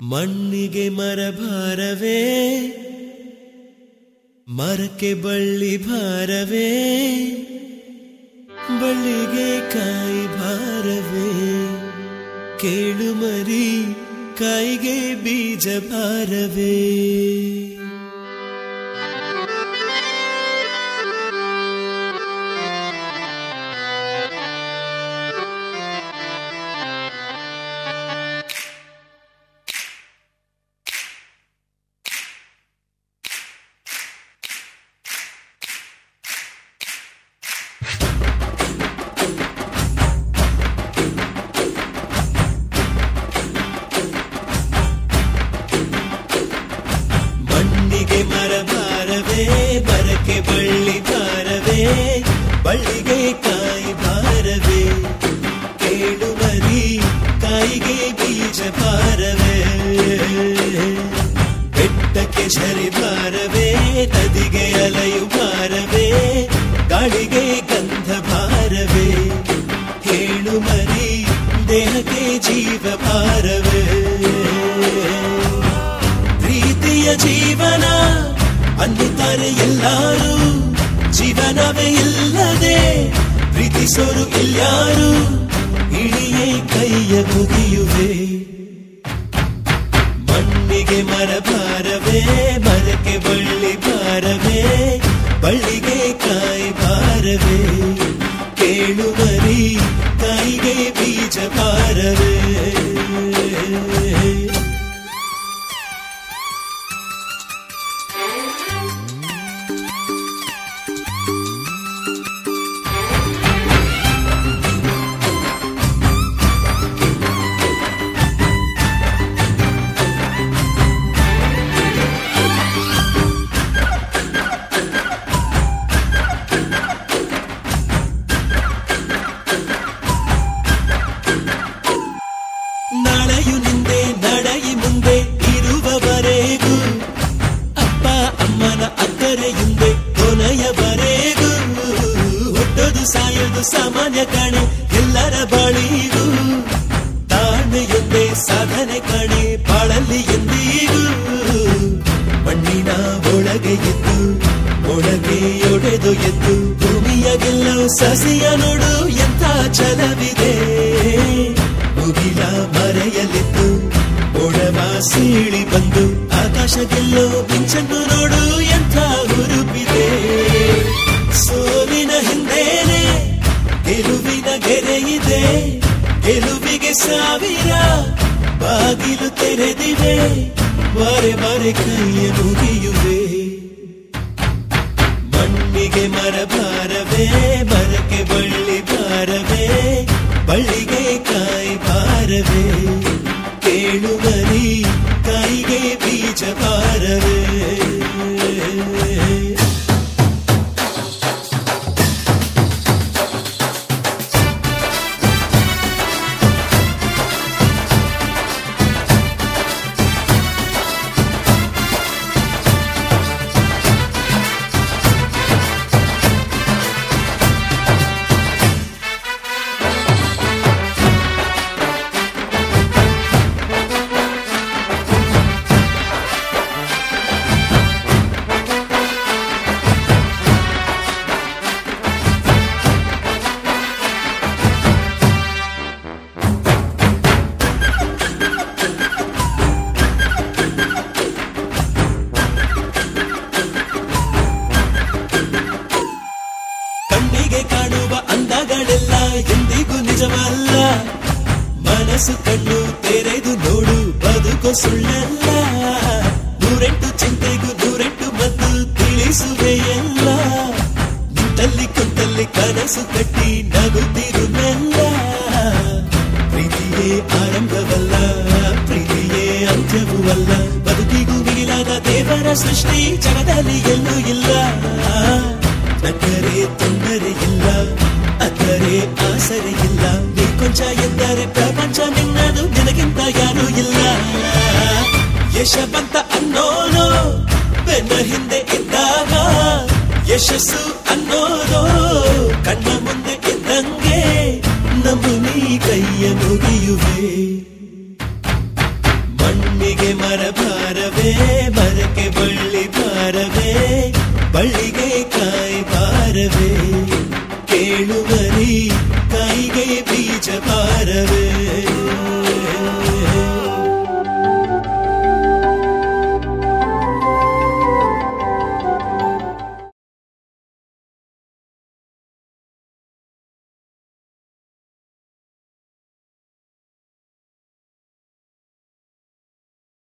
ಮಣ್ಣಿಗೆ ಮರ ಭಾರವೇ ಮರಕ್ಕೆ ಬಳ್ಳಿ ಭಾರವೇ ಬಳ್ಳಿಗೆ ಕಾಯಿ ಭಾರವೇ ಕೇಳು ಮರಿ ಕಾಯಿಗೆ ಬೀಜ ಭಾರವೇ ಮಣ್ಣಿಗೆ ಮರ ಭಾರವೇ ಮರಕ್ಕೆ ಬಳ್ಳಿ ಭಾರವೇ ಬಳ್ಳಿಗೆ ಕಾಯಿ ಭಾರವೇ ಕೇಳು ಮರಿ ಕಾಯಿಗೆ ಬೀಜ ಭಾರವೇ ಬೆಟ್ಟಕ್ಕೆ ಝರಿ ಭಾರವೇ ನದಿಗೆ ಅಲೆಯು ಭಾರವೇ ಗಾಳಿಗೆ ಗಂಧ ಭಾರವೇ ಹೇಳು ಮರಿ ದೇಹಕ್ಕೆ ಜೀವ ಭಾರವೇ ಪ್ರೀತಿಯ ಜೀವನ ಅನ್ನುತ್ತಾರೆ ಎಲ್ಲಾರು ಜೀವನವೇ ಇಲ್ಲದೆ ಪ್ರೀತಿಸೋರು ಇಲ್ಯಾರು ಇಳಿಯೇ ಕೈಯ ಮುಗಿಯುವೆ ಮಣ್ಣಿಗೆ ಮರ ಭಾರವೇ ಮರಕ್ಕೆ ಬಳ್ಳಿ ಭಾರವೇ ಬಳ್ಳಿಗೆ ಕಾಯಿ ಭಾರವೇ ಕೇಳು ಮರಿ ಕಾಯಿಗೆ ಬೀಜ ಭಾರವೇ ನಾಳೆಯು ನಿಂದೆ ನಡೆಯಿ ಮುಂದೆ ಇರುವವರೆಗೂ ಅಪ್ಪ ಅಮ್ಮನ ಅಕ್ಕರೆಯುಂದೆ ಕೊನೆಯವರೆಗೂ ಹುಟ್ಟೋದು ಸಾಯೋದು ಸಾಮಾನ್ಯ ಕಾಣೆ ಎಲ್ಲರ ಬಾಳಿಗೂ ತಾಳ್ಮೆಯೊಂದೇ ಸಾಧನೆ ಕಾಣೆ ಬಾಳಲ್ಲಿ ಎಂದಿಗೂ ಮಣ್ಣಿನ ಒಳಗೆ ಎದ್ದು ಒಳಗೆ ಒಡೆದು ಎದ್ದು ಭೂಮಿಯ ಗೆಲ್ಲೋ ಸಸಿಯ ನೋಡು ಎಂಥ ಛಲವಿದೆ ಮುಗಿಲ ಮರೆಯಲಿದ್ದು ಒಡವ ಸೀಳಿ ಬಂದು ಆಕಾಶ ಗೆಲ್ಲೋ ಮಿಂಚನ್ನು ನೋಡು ಎಂಥ ಹುರುಪಿದೆ ಸೋಲಿನ ಹಿಂದೇನೆ ಗೆಲುವಿನ ಗೆರೆಯಿದೆ ಗೆಲುವಿಗೆ ಸಾವಿರ ಬಾಗಿಲು ತೆರೆದಿವೆ ಬಾರೆ ಬಾರೆ ಕೈಯ ಮುಗಿಯುವೆ ಮಣ್ಣಿಗೆ ಮರ ಭಾರವೇ ಮರಕ್ಕೆ ಬಳ್ಳಿ ಭಾರವೇ ಬಳ್ಳಿಗೆ ಕಾಯಿ ಭಾರವೇ ಕೇಳು ಮರಿ ಕಾಯಿಗೆ ಬೀಜ ಭಾರವೇ ಕಣ್ಣಿಗೆ ಕಾಣುವ ಅಂದಗಳೆಲ್ಲ ಎಂದಿಗೂ ನಿಜವಲ್ಲ ಮನಸ್ಸು ಕಣ್ಣು ತೆರೆದು ನೋಡು ಬದುಕು ಸುಳ್ಳಲ್ಲ ನೂರೆಂಟು ಚಿಂತೆಗೂ ನೂರೆಂಟು ಮದ್ದು ತಿಳಿಸುವೆ ಎಲ್ಲ ನಿಂತಲ್ಲಿ ಕುಂತಲ್ಲಿ ಕನಸು ಕಟ್ಟಿ ನಗುತ್ತಿರು ಮೆಲ್ಲ ಪ್ರೀತಿಯೇ ಆರಂಭವಲ್ಲ ಪ್ರೀತಿಯೇ ಅಂತ್ಯವೂ ಅಲ್ಲ ಬದುಕಿಗೂ ಮಿಗಿಲಾದ ದೇವರ ಸೃಷ್ಟಿ ಜಗದಲ್ಲಿ ಎಲ್ಲೂ ಇಲ್ಲ ನಕ್ಕರೆ ತೊಂದರೆ ಇಲ್ಲ ಅಕ್ಕರೆ ಆಸರೆ ಇಲ್ಲ ನೀ ಕೊಂಚ ಎಂದರೆ ಪ್ರಪಂಚ ನಿನ್ನದು ನಿನಗಿಂತ ಯಾರೂ ಇಲ್ಲ ಯಶವಂತ ಅನ್ನೋನು ಬೆನ್ನ ಹಿಂದೆ ಇದ್ದಾಗ ಯಶಸ್ಸು ಅನ್ನೋದು ಕಣ್ಣ ಮುಂದೆ ಇದ್ದಂಗೆ ನಮ್ಮ ನೀ ಕೈಯ ಮುಗಿಯುವೆ ಮಣ್ಣಿಗೆ ಮರ ಭಾರವೇ ಮರಕ್ಕೆ ಬಳ್ಳಿ ಭಾರವೇ ಬಳ್ಳಿಗೆ ಕಾಯಿ ಭಾರವೇ ಕೇಳುವರಿ